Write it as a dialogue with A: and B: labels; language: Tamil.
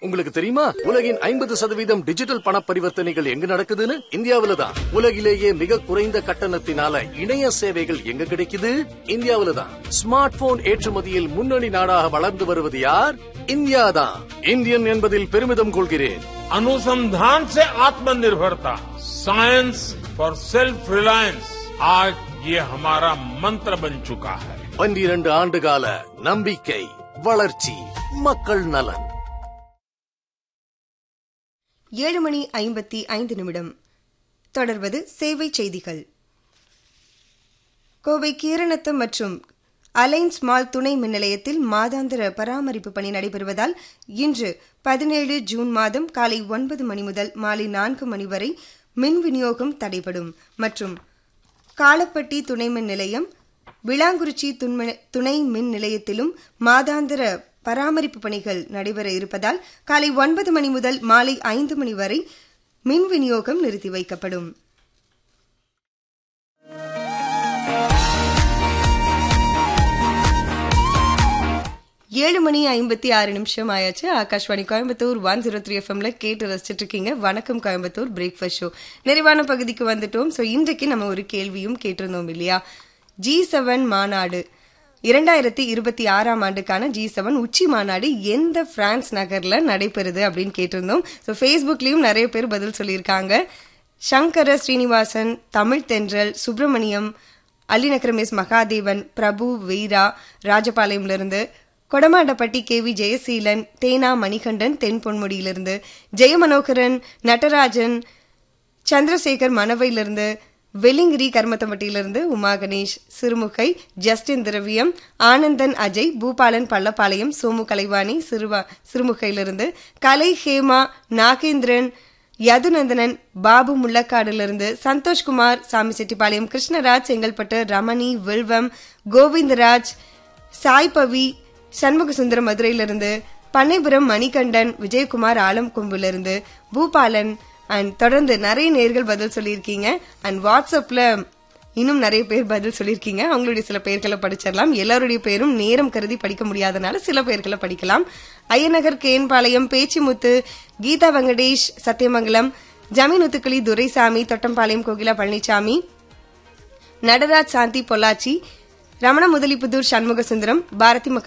A: உங்களுக்கு தெரியுமா உலகின் ஐம்பது சதவீதம் டிஜிட்டல் பண பரிவர்த்தனைகள் எங்க நடக்குதுன்னு இந்தியாவில தான் உலகிலேயே மிக குறைந்த கட்டணத்தினால இணைய சேவைகள் எங்க கிடைக்குது இந்தியாவில தான் ஸ்மார்ட் போன் ஏற்றுமதியில் முன்னணி நாடாக வளர்ந்து வருவது யார் இந்தியா தான் இந்தியன் என்பதில் பெருமிதம் கொள்கிறேன்
B: अनुसंधान से आत्मनिर्भरता साइंस फॉर सेल्फ रिलायंस आज ये हमारा मंत्र बन चुका है
A: பன்னிரண்டு ஆண்டுகால நம்பிக்கை வளர்ச்சி மக்கள் நலன்
C: ஏழு மணி ஐம்பத்தி ஐந்து நிமிடம் தொடர்வது சேவை செய்திகள் கோவை கீரணத்தம் மற்றும் அலைன்ஸ் மால் துணை மின் நிலையத்தில் மாதாந்திர பராமரிப்பு பணி நடைபெறுவதால் இன்று பதினேழு ஜூன் மாதம் காலை ஒன்பது மணி முதல் மாலை நான்கு மணி வரை மின் விநியோகம் தடைபடும் மற்றும் காலப்பட்டி துணை மின் நிலையம் விளாங்குறிச்சி துண்ம- துணை மின் நிலையத்திலும் மாதாந்திர பராமரிப்பு பணிகள் நடைபெற இருப்பதால் காலை ஒன்பது மணி முதல் மாலை ஐந்து மணி வரை மின் விநியோகம் நிறுத்தி வைக்கப்படும் ஏழு மணி ஐம்பத்தி ஆறு நிமிஷம் ஆயாச்சு Akashvani Coimbatore one zero three எஃப்எம்ல கேட்டு ரசிச்சிட்டு இருக்கீங்க வணக்கம் கோயம்புத்தூர் பிரேக்ஃபாஸ்ட் ஷோ நிறைவான பகுதிக்கு வந்துட்டோம் ஸோ இன்றைக்கு நம்ம ஒரு கேள்வியும் கேட்டிருந்தோம் இல்லையா ஜி செவன் மாநாடு இரண்டாயிரத்தி இருபத்தி ஆறாம் ஆண்டுக்கான ஜி செவன் உச்சி மாநாடு எந்த பிரான்ஸ் நகர்ல நடைபெறுது அப்படின்னு கேட்டிருந்தோம் ஸோ ஃபேஸ்புக்லயும் நிறைய பேர் பதில் சொல்லியிருக்காங்க சங்கர ஸ்ரீனிவாசன் தமிழ் தென்றல் சுப்பிரமணியம் அல்லிநகரம் எஸ் மகாதேவன் பிரபு வீரா ராஜபாளையம்ல இருந்து கொடமாண்டப்பட்டி கே வி ஜெயசீலன் தேனா மணிகண்டன் தென் பொன்முடியிலிருந்து ஜெயமனோகரன் நடராஜன் சந்திரசேகர் மணவையிலிருந்து வெலிங்கிரி கர்மத்தம்பட்டியிலிருந்து உமா கணேஷ் சிறுமுகை ஜஸ்டின் திரவியம் ஆனந்தன் அஜய் பூபாலன் பள்ளப்பாளையம் சோமு கலைவாணி சிறுவா சிறுமுகையிலிருந்து கலை ஹேமா நாகேந்திரன் யதுநந்தனன் பாபு முள்ளக்காடிலிருந்து சந்தோஷ்குமார் சாமிசெட்டிப்பாளையம் கிருஷ்ணராஜ் செங்கல்பட்டு ரமணி வில்வம் கோவிந்தராஜ் சாய்பவி சண்முகசுந்தரம் மதுரையிலிருந்து பண்ணைபுரம் மணிகண்டன் விஜயகுமார் ஆலம்கொம்பிலிருந்து பூபாலன் அண்ட் தொடர்ந்து நிறைய நேர்கள் பதில் சொல்லியிருக்கீங்க அண்ட் வாட்ஸ்அப்ல இன்னும் நிறைய பேர் பதில் சொல்லியிருக்கீங்க அவங்களுடைய சில பெயர்களை படிச்சிடலாம் எல்லாருடைய பேரும் நேரம் கருதி படிக்க முடியாதனால சில பெயர்களை படிக்கலாம் ஐயநகர் கேன்பாளையம் பேச்சிமுத்து கீதா வெங்கடேஷ் சத்தியமங்கலம் ஜமீன் உத்துக்களி துரைசாமி தொட்டம்பாளையம் கோகிலா பழனிசாமி நடராஜ் சாந்தி பொள்ளாச்சி ரமண முதலிப்புதூர் சண்முக சுந்தரம் பாரதி